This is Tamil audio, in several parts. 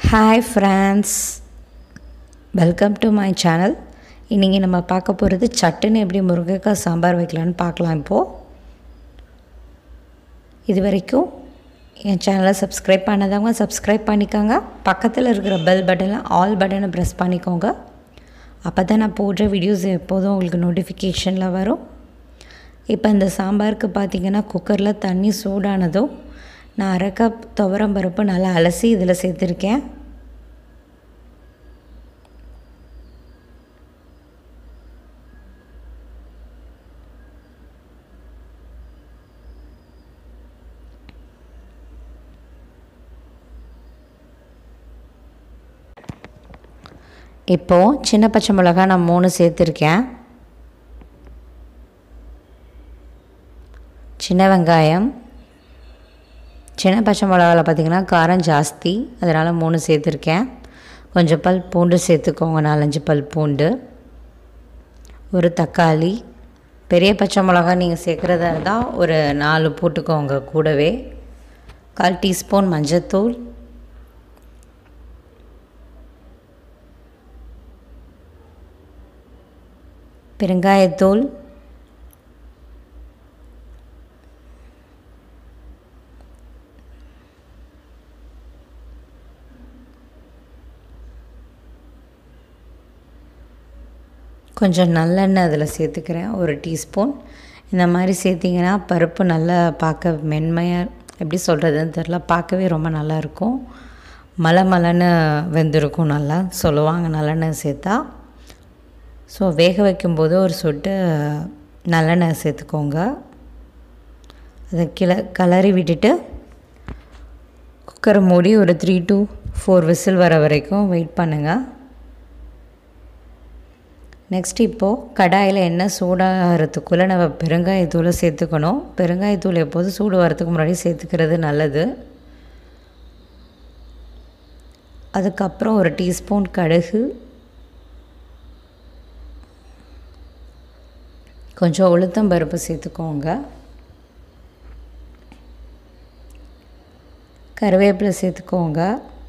hi friends welcome to my channel இன்றைக்கி நம்ம பார்க்க போகிறது சட்டுன்னு எப்படி முருங்கைக்காய் சாம்பார் வைக்கலான்னு பார்க்கலாம் இப்போது இது வரைக்கும் என் சேனலை சப்ஸ்கிரைப் பண்ணாதவங்க சப்ஸ்கிரைப் பண்ணிக்கோங்க பக்கத்தில் இருக்கிற பெல் பட்டனில் ஆல் பட்டனை ப்ரெஸ் பண்ணிக்கோங்க அப்போ தான் நான் போடுற வீடியோஸ் எப்போதும் உங்களுக்கு நோட்டிஃபிகேஷனில் வரும் இப்போ இந்த சாம்பாருக்கு பார்த்தீங்கன்னா குக்கரில் தண்ணி சூடானதும் நான் அரை கப் துவரம் பருப்பு நல்லா அலசி இதில் சேர்த்துருக்கேன் இப்போது சின்ன பச்சை மிளகா நான் மூணு சேர்த்துருக்கேன் சின்ன வெங்காயம் சின்ன பச்சை மிளகாவில் பார்த்திங்கன்னா காரம் ஜாஸ்தி அதனால் மூணு சேர்த்துருக்கேன் கொஞ்சம் பல் பூண்டு சேர்த்துக்கோங்க நாலஞ்சு பல் பூண்டு ஒரு தக்காளி பெரிய பச்சை மிளகா நீங்கள் சேர்க்குறதா இருந்தால் ஒரு நாலு போட்டுக்கோங்க கூடவே கால் டீஸ்பூன் மஞ்சத்தூள் பெருங்காயத்தூள் கொஞ்சம் நல்லெண்ணெய் அதில் சேர்த்துக்கிறேன் ஒரு டீஸ்பூன் இந்த மாதிரி சேர்த்திங்கன்னா பருப்பு நல்லா பார்க்க மென்மையாக எப்படி சொல்கிறதுன்னு தெரில பார்க்கவே ரொம்ப நல்லாயிருக்கும் மலை மலைன்னு வெந்திருக்கும் நல்லா சொல்லுவாங்க நல்லெண்ணெய் சேர்த்தா ஸோ வேக வைக்கும்போது ஒரு சொட்டு நல்லெண்ணெய் சேர்த்துக்கோங்க அதை கிள கலரி விட்டுட்டு குக்கரை மூடி ஒரு த்ரீ டு ஃபோர் விசில் வர வரைக்கும் வெயிட் பண்ணுங்கள் நெக்ஸ்ட் இப்போது கடாயில் எண்ணெய் சூடாகிறதுக்குள்ளே நம்ம பெருங்காயத்தூளை சேர்த்துக்கணும் பெருங்காயத்தூள் எப்போதும் சூடு வரத்துக்கு முன்னாடி சேர்த்துக்கிறது நல்லது அதுக்கப்புறம் ஒரு டீஸ்பூன் கடுகு கொஞ்சம் உளுத்தம் பருப்பு சேர்த்துக்கோங்க கருவேப்பிலை சேர்த்துக்கோங்க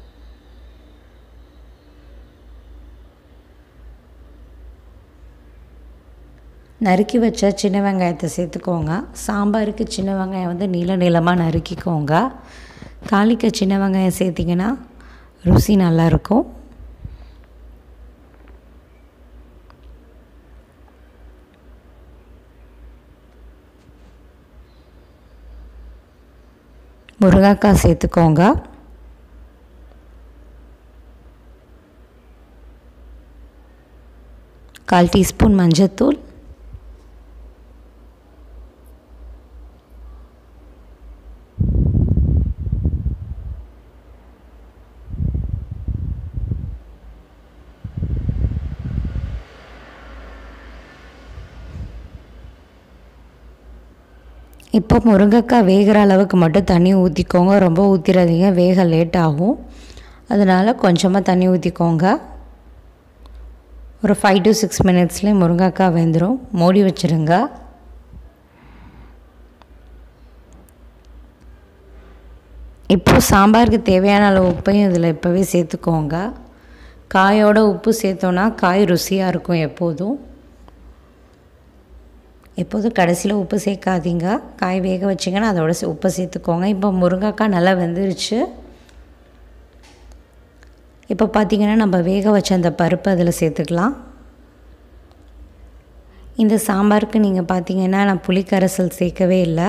நறுக்கி வச்ச சின்ன வெங்காயத்தை சேர்த்துக்கோங்க சாம்பாருக்கு சின்ன வெங்காயம் வந்து நீள நீளமாக நறுக்கிக்கோங்க தாளிக்க சின்ன வெங்காயம் சேர்த்திங்கன்னா ருசி நல்லாயிருக்கும் முருங்கைக்காய் சேர்த்துக்கோங்க கால் டீஸ்பூன் மஞ்சத்தூள் இப்போ முருங்கைக்காய் வேகிற அளவுக்கு மட்டும் தண்ணி ஊற்றிக்கோங்க ரொம்ப ஊற்றிடாதீங்க வேக லேட் ஆகும் அதனால் கொஞ்சமாக தண்ணி ஊற்றிக்கோங்க ஒரு ஃபைவ் டு சிக்ஸ் மினிட்ஸ்லேயே முருங்கைக்காய் வெந்துடும் மூடி வச்சுருங்க இப்போது சாம்பாருக்கு தேவையான அளவு உப்பையும் இதில் இப்போவே சேர்த்துக்கோங்க காயோட உப்பு சேர்த்தோன்னா காய் ருசியாக இருக்கும் எப்போதும் எப்போதும் கடைசியில் உப்பு சேர்க்காதீங்க காய் வேக வச்சிங்கன்னா அதோட உப்பை சேர்த்துக்கோங்க இப்போ முருங்கைக்காய் நல்லா வெந்துருச்சு இப்போ பார்த்திங்கன்னா நம்ம வேக வச்ச அந்த பருப்பு அதில் சேர்த்துக்கலாம் இந்த சாம்பாருக்கு நீங்கள் பார்த்தீங்கன்னா நான் புளிக்கரைசல் சேர்க்கவே இல்லை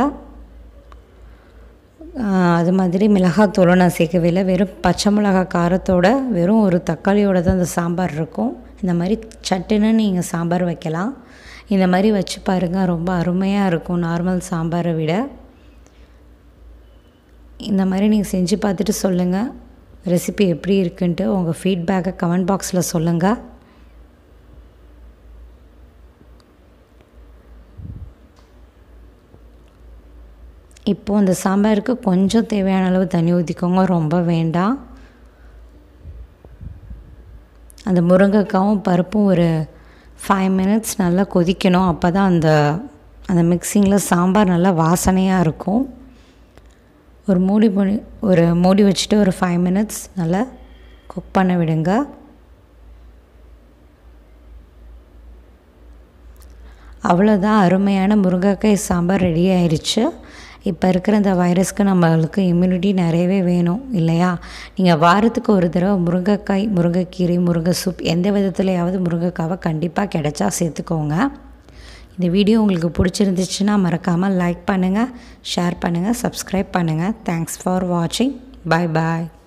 அது மாதிரி மிளகாத்தூளும் நான் சேர்க்கவே இல்லை வெறும் பச்சை மிளகா காரத்தோட வெறும் ஒரு தக்காளியோட தான் அந்த சாம்பார் இருக்கும் இந்த மாதிரி சட்டுன்னு நீங்கள் சாம்பார் வைக்கலாம் இந்த மாதிரி வச்சு பாருங்கள் ரொம்ப அருமையாக இருக்கும் நார்மல் சாம்பாரை விட இந்த மாதிரி நீங்கள் செஞ்சு பார்த்துட்டு சொல்லுங்கள் ரெசிபி எப்படி இருக்குன்ட்டு உங்கள் ஃபீட்பேக்கை கமெண்ட் பாக்ஸில் சொல்லுங்கள் இப்போது இந்த சாம்பாருக்கு கொஞ்சம் தேவையான அளவு தண்ணி ஊற்றிக்கோங்க ரொம்ப வேண்டாம் அந்த முருங்கைக்காவும் பருப்பும் ஒரு ஃபைவ் மினிட்ஸ் நல்லா கொதிக்கணும் அப்போ தான் அந்த அந்த மிக்சிங்கில் சாம்பார் நல்லா வாசனையாக இருக்கும் ஒரு மூடி பண்ணி ஒரு மூடி வச்சுட்டு ஒரு ஃபைவ் மினிட்ஸ் நல்லா குக் பண்ண விடுங்க அவ்வளோதான் அருமையான முருங்கைக்காய் சாம்பார் ரெடி ஆயிடுச்சு இப்போ இருக்கிற இந்த வைரஸ்க்கு நம்மளுக்கு இம்யூனிட்டி நிறையவே வேணும் இல்லையா நீங்கள் வாரத்துக்கு ஒரு தடவை முருங்கைக்காய் முருங்கைக்கீரை முருங்கை சூப் எந்த விதத்துலையாவது முருங்கைக்காவை கண்டிப்பாக கிடைச்சா சேர்த்துக்கோங்க இந்த வீடியோ உங்களுக்கு பிடிச்சிருந்துச்சுன்னா மறக்காமல் லைக் பண்ணுங்கள் ஷேர் பண்ணுங்கள் சப்ஸ்கிரைப் பண்ணுங்கள் தேங்க்ஸ் ஃபார் வாட்சிங் பாய் பாய்